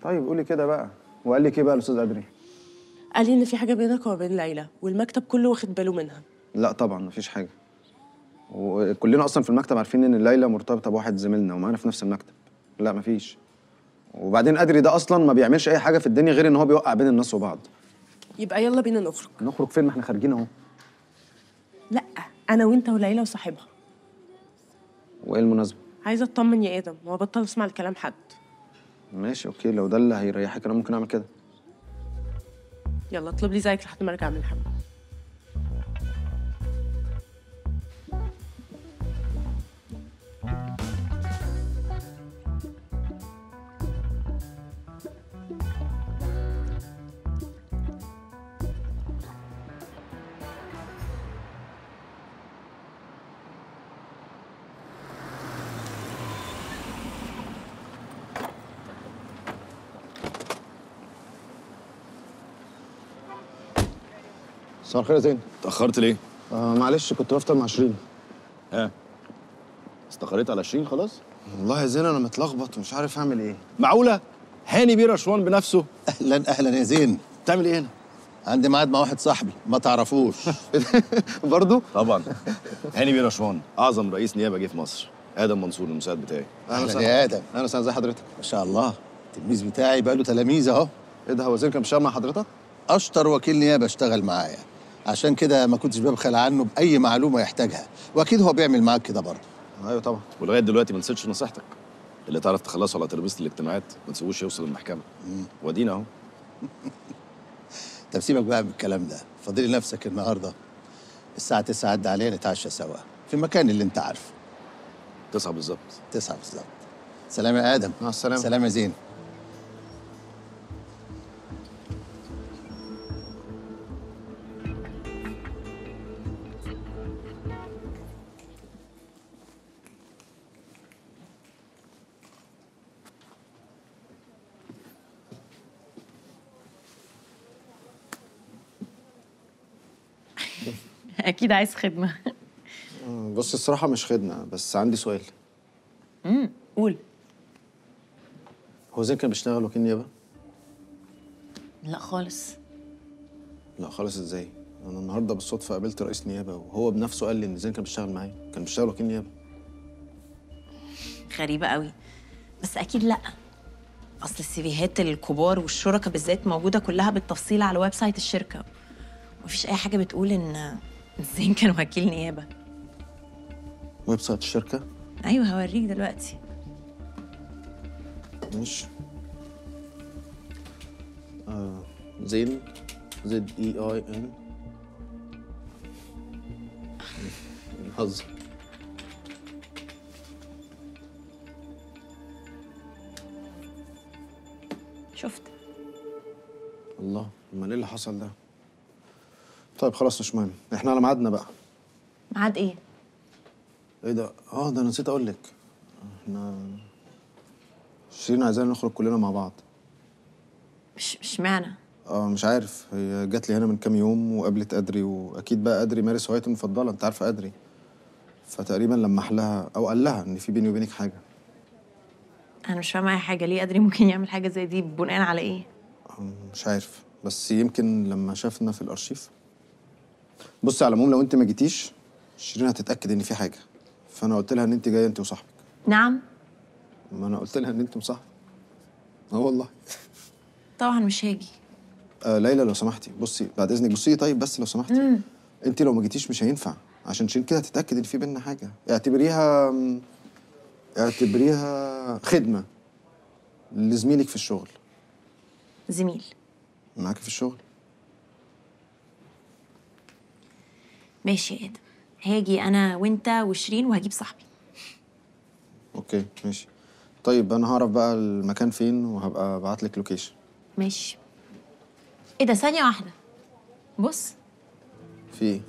طيب قولي كده بقى وقال لك ايه بقى الاستاذ ادري قال لي ان في حاجه بينك وبين ليلى والمكتب كله واخد باله منها لا طبعا مفيش حاجه وكلنا اصلا في المكتب عارفين ان ليلى مرتبطه بواحد زميلنا ومعانا في نفس المكتب لا مفيش وبعدين ادري ده اصلا ما بيعملش اي حاجه في الدنيا غير ان هو بيوقع بين الناس وبعض يبقى يلا بينا نخرج نخرج فين ما احنا خارجين اهو لا انا وانت وليلى وصاحبها وايه المناسبه عايزه اطمن يا ادم وابطل اسمع الكلام حد ماشي اوكي لو ده اللي هيريحك انا ممكن اعمل كده يلا اطلب لي زيك لحد ما ارجع من الحمام صباح الخير يا زين اتأخرت ليه؟ آه معلش كنت بفطر مع شيرين ها استقريت على 20 خلاص؟ والله يا زين انا متلخبط ومش عارف اعمل ايه معقولة؟ هاني بيه رشوان بنفسه اهلا اهلا يا زين بتعمل ايه هنا؟ عندي ميعاد مع واحد صاحبي ما تعرفوش برضو طبعا هاني بيه رشوان أعظم رئيس نيابة جه في مصر آدم منصور المساعد بتاعي اهلا يا ادم اهلا وسهلا ازي حضرتك ما شاء الله التلميذ بتاعي بقى له تلاميذ اهو ايه ده هو زين كان بيشتغل مع حضرتك اشطر وكيل نيابه اشتغل معايا عشان كده ما كنتش ببخل عنه باي معلومه يحتاجها واكيد هو بيعمل معاك كده برضه ايوه طبعا ولغاية دلوقتي ما نسيتش نصيحتك اللي تعرف تخلصه على ترابيزة الاجتماعات ما تسيبوش يوصل المحكمة وادينا أهو طب سيبك بقى من الكلام ده فاضلي نفسك النهارده الساعه 9 عدى علينا نتعشى سوا في المكان اللي انت عارفه تسعة بالظبط 9 بالظبط سلام يا ادم مع السلامة. سلام يا زين اكيد عايز خدمه بص الصراحه مش خدمه بس عندي سؤال قول هو زين كان بيشتغل وكيل نيابه لا خالص لا خالص ازاي انا النهارده بالصدفه قابلت رئيس نيابه وهو بنفسه قال لي ان زين كان بيشتغل معايا كان بيشتغل وكيل نيابه غريبه قوي بس اكيد لا اصل السيفيهات الكبار والشركاء بالذات موجوده كلها بالتفصيل على ويب سايت الشركه مفيش اي حاجه بتقول ان زين كان وكيل نيابه ويب سايت الشركه ايوه هوريك دلوقتي مش آه زين زد اي اي ان نهزر شفت الله امال ايه اللي حصل ده طيب خلاص مش مهم احنا على ميعادنا بقى ميعاد ايه ايه ده اه ده انا نسيت اقول لك احنا شيرين عايزانا نخرج كلنا مع بعض مش مش معنى اه مش عارف هي جات لي هنا من كام يوم وقابلت ادري واكيد بقى ادري مارس هوايتي المفضله انت عارفه ادري فتقريبا لمح لها او قال لها ان في بيني وبينك حاجه انا مش فاهمه اي حاجه ليه ادري ممكن يعمل حاجه زي دي بناء على ايه آه، مش عارف بس يمكن لما شافنا في الارشيف بصي على العموم لو انت ما جيتيش شيرين هتتاكد ان في حاجه فانا قلت لها ان انت جايه انت وصاحبك نعم ما انا قلت لها ان انت مصاحبه اه والله طبعا مش هاجي آه ليلى لو سمحتي بصي بعد اذنك بصي لي طيب بس لو سمحتي انت لو ما جيتيش مش هينفع عشان شيرين كده هتتاكد ان في بينا حاجه اعتبريها اعتبريها خدمه لزميلك في الشغل زميل معاكي في الشغل ماشي يا ادم هاجي انا وانت وشيرين وهجيب صاحبي اوكي ماشي طيب انا هعرف بقى المكان فين وهبقى ابعت لك لوكيشن ماشي ايه ده ثانيه واحده بص في ايه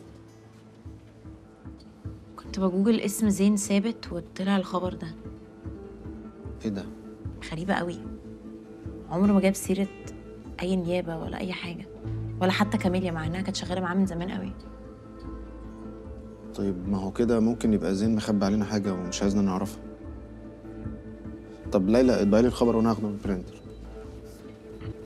كنت بجوجل اسم زين ثابت وطلع الخبر ده ايه ده غريبة قوي عمره ما جاب سيرة أي نيابة ولا أي حاجة ولا حتى كاميليا مع إنها كانت شغالة معاه من زمان قوي طيب ما هو كده ممكن يبقى زين مخبي علينا حاجه ومش عايزنا نعرفها طب ليلى اطبعي لي الخبر وانا هاخده من البرينتر